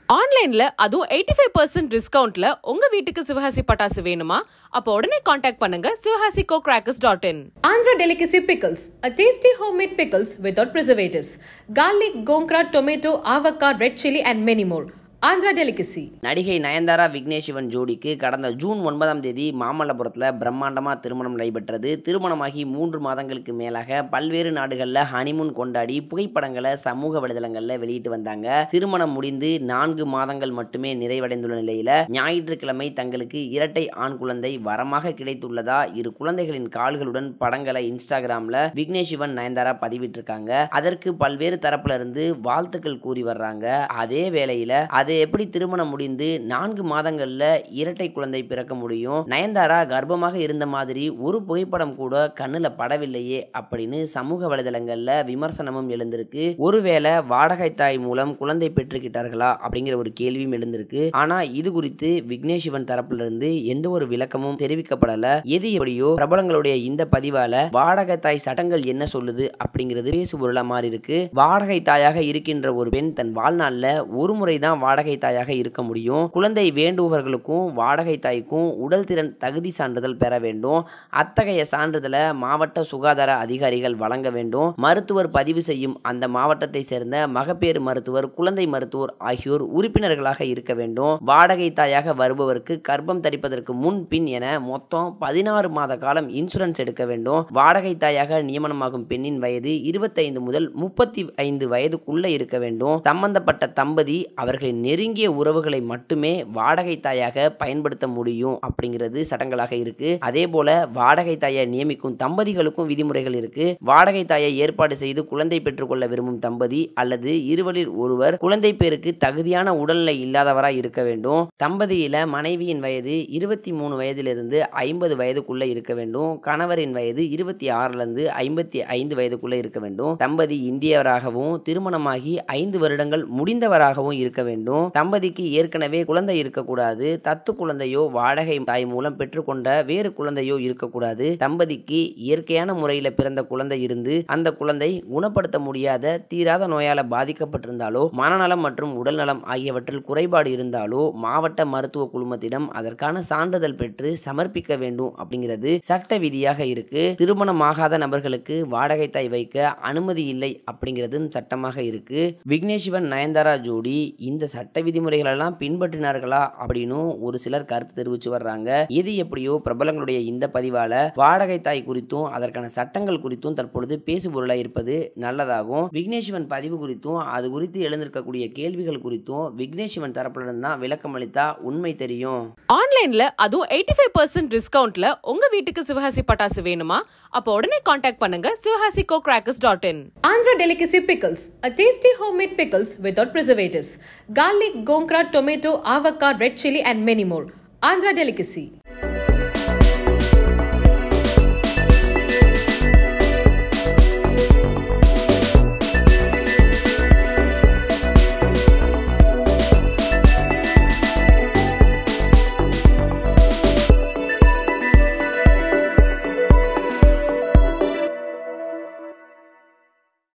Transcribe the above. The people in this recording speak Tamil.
ஆன்லைன்ல அதுவும் எயிட்டி ஃபைவ் பர்சன்ட் டிஸ்கவுண்ட்ல உங்க வீட்டுக்கு சிவகாசி பட்டாசு வேணுமா அப்போ உடனே காண்டாக்ட் பண்ணுங்க Sivakasi go crackers dot in Andhra delicacy pickles uh tasty homemade pickles without preservatives garlic gongura tomato avocado red chilli and many more Andhra delicacy நடிகை நயன்தாரா விக்னேஷ் சிவன் ஜோடிக்கு கடந்த ஜூன் ஒன்பதாம் தேதி மாமல்லபுரத்தில் பிரம்மாண்டமாக திருமணம் நடைபெற்றது திருமணமாகி மூன்று மாதங்களுக்கு மேலாக பல்வேறு நாடுகளில் ஹனிமூன் கொண்டாடி புகைப்படங்களை சமூக வலைதளங்களில் வெளியிட்டு வந்தாங்க திருமணம் முடிந்து நான்கு மாதங்கள் மட்டுமே நிறைவடைந்துள்ள நிலையில ஞாயிற்றுக்கிழமை தங்களுக்கு இரட்டை ஆண் குழந்தை வரமாக கிடைத்துள்ளதா இரு குழந்தைகளின் கால்களுடன் படங்களை இன்ஸ்டாகிராம்ல விக்னேஷ் சிவன் நயன்தாரா பதிவிட்டிருக்காங்க அதற்கு பல்வேறு தரப்புல இருந்து வாழ்த்துக்கள் கூறி வர்றாங்க அதே வேளையில அது எப்படி திருமணம் முடிந்து நான்கு மாதங்கள்ல இரட்டை குழந்தை பிறக்க முடியும் நயன்தாரா கர்ப்பமாக இருந்த மாதிரி ஒரு புகைப்படம் கூட கண்ணுல படவில்லையே அப்படின்னு சமூக வலைதளங்கள்ல விமர்சனமும் எழுந்திருக்கு ஒருவேளை வாடகை தாய் மூலம் குழந்தை பெற்றுக்கிட்டார்களா அப்படிங்கிற ஒரு கேள்வியும் எழுந்திருக்கு ஆனா இது குறித்து விக்னேஷ் சிவன் தரப்புல இருந்து எந்த ஒரு விளக்கமும் தெரிவிக்கப்படல எது எப்படியோ பிரபலங்களுடைய இந்த பதிவால வாடகை தாய் சட்டங்கள் என்ன சொல்லுது அப்படிங்கிறது பேசுபொருளா மாறி இருக்கு வாடகை தாயாக இருக்கின்ற ஒரு பெண் தன் வாழ்நாள்ல ஒரு முறை தான் வாடகை தாயாக இருக்க முடியும் குழந்தை வேண்டுபவர்களுக்கும் வாடகை தாய்க்கும் உடல் திறன் தகுதி சான்றிதழ் பெற வேண்டும் அத்தகைய சான்றிதழை மாவட்ட சுகாதார அதிகாரிகள் வழங்க வேண்டும் மருத்துவர் பதிவு செய்யும் அந்த மாவட்டத்தை சேர்ந்த மகப்பேறு மருத்துவர் குழந்தை மருத்துவர் ஆகியோர் உறுப்பினர்களாக இருக்க வேண்டும் வாடகை தாயாக வருபவருக்கு கர்ப்பம் தரிப்பதற்கு முன் பின் என மொத்தம் பதினாறு மாத காலம் இன்சூரன்ஸ் எடுக்க வேண்டும் வாடகை தாயாக நியமனமாகும் பெண்ணின் வயது இருபத்தைந்து முதல் முப்பத்தி ஐந்து வயதுக்குள்ள இருக்க வேண்டும் சம்பந்தப்பட்ட தம்பதி அவர்களின் நெருங்கிய உறவுகளை மட்டுமே வாடகை தாயாக பயன்படுத்த முடியும் அப்படிங்கிறது சட்டங்களாக இருக்கு அதே போல வாடகை தாயை நியமிக்கும் தம்பதிகளுக்கும் விதிமுறைகள் இருக்கு வாடகை தாயை ஏற்பாடு செய்து குழந்தை பெற்றுக்கொள்ள விரும்பும் தம்பதி அல்லது இருவரில் ஒருவர் குழந்தை பேருக்கு தகுதியான உடல்நிலை இல்லாதவராய் இருக்க வேண்டும் தம்பதியில மனைவியின் வயது இருபத்தி மூணு வயதிலிருந்து ஐம்பது வயதுக்குள்ள இருக்க வேண்டும் கணவரின் வயது இருபத்தி ஆறுல இருந்து ஐம்பத்தி ஐந்து வயதுக்குள்ள இருக்க வேண்டும் தம்பதி இந்தியவராகவும் திருமணமாகி ஐந்து வருடங்கள் முடிந்தவராகவும் இருக்க வேண்டும் தம்பதிக்கு ஏற்கனவே குழந்தை இருக்கக்கூடாது தத்து குழந்தையோ வாடகை தாய் மூலம் பெற்றுக்கொண்ட வேறு குழந்தையோ இருக்கக்கூடாது தம்பதிக்கு இயற்கையான முறையில் பிறந்த குழந்தை இருந்து அந்த குழந்தை குணப்படுத்த முடியாத தீராத நோயால பாதிக்கப்பட்டிருந்தாலோ மனநலம் மற்றும் உடல்நலம் ஆகியவற்றில் குறைபாடு இருந்தாலோ மாவட்ட மருத்துவ குழுமத்திடம் அதற்கான சான்றிதழ் பெற்று சமர்ப்பிக்க வேண்டும் அப்படிங்கிறது சட்ட விதியாக இருக்கு திருமணமாகாத நபர்களுக்கு வாடகை தாய் வைக்க அனுமதி இல்லை அப்படிங்கிறதும் சட்டமாக இருக்கு விக்னேஷ் சிவன் நயன்தாரா ஜோடி இந்த சட்ட விதிமுறைகள் எல்லாம் பின்பற்றினார்களா அப்படின்னு ஒரு சிலர் கருத்து தெரிவிச்சு வர்றாங்க எது எப்படியோ பிரபலங்களுடைய இந்த பதிவால வாடகை தாய் குறித்தும் அதற்கான சட்டங்கள் குறித்தும் தற்பொழுது பேசுபொருளா இருப்பது நல்லதாகும் விக்னேஷ் சிவன் பதிவு குறித்தும் அது குறித்து எழுந்திருக்கக்கூடிய கேள்விகள் குறித்தும் விக்னேஷ் சிவன் தரப்புல இருந்து தான் விளக்கம் அளித்தா உண்மை தெரியும் ஆன்லைன்ல அதுவும் எயிட்டி ஃபைவ் பர்சன்ட் டிஸ்கவுண்ட்ல உங்க வீட்டுக்கு சிவகாசி பட்டாசு வேணுமா அப்போ உடனே காண்டாக்ட் பண்ணுங்க Sivakasi go crackers dot in Andhra delicacy pickles uh tasty homemade pickles without preservatives garlic gongura tomato avocado red chilli and many more Andhra delicacy